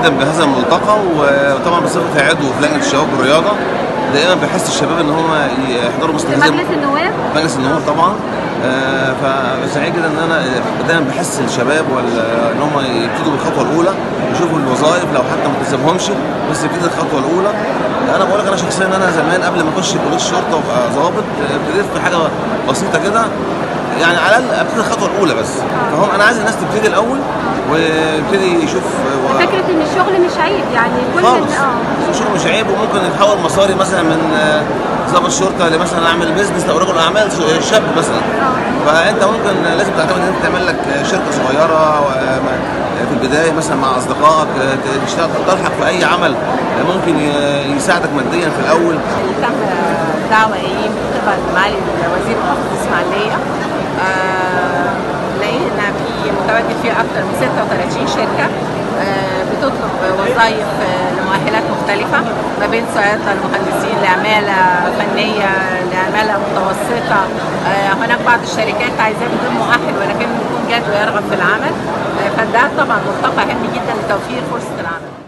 جدا بهذا الملتقى وطبعا بصفتي عضو في لجنه الشباب والرياضه دائما بحس الشباب ان هم يحضروا مثل في هذه مجلس النواب مجلس النواب طبعا آه، فسعيد جدا ان انا دايما بحس الشباب وال- ان هم يبتدوا بالخطوه الاولى يشوفوا الوظائف لو حتى ما تلزمهمش بس يبتدي الخطوه الاولى انا بقول لك انا شخصيا ان انا زمان قبل ما اخش كليه الشرطه وابقى ضابط آه، ابتديت في حاجه بسيطه كده يعني على الاقل ابتدي الخطوه الاولى بس فهم انا عايز الناس تبتدي الاول ويبتدي يشوف و- فكره ان الشغل مش عيب يعني كل خالص اه الشغل مش عيب وممكن يتحول مساري مثلا من آه، ضابط شرطه لمثلا اعمل بيزنس او رجل اعمال ش- شاب مثلا فانت ممكن لازم تعتمد ان انت تعمل لك شركه صغيره و- في البدايه مثلا مع اصدقائك آه، تشتغل تلحق في اي عمل ممكن ي- يساعدك ماديا في الاول تم دعوة إيه من قبل معالي وزير محافظة الإسماعيلية آه، لقينا في متواجد فيه أكثر من 36 شركة آه، بتطلب وظائف آه، لمؤهلات مختلفة ما بين صيادلة لمهندسين لعمالة فنية لعمالة متوسطة آه، هناك بعض الشركات عايزاه بدون مؤهل ولكن يكون جاد ويرغب في العمل آه، فده طبعا ملتقى هام جدا لتوفير فرصة العمل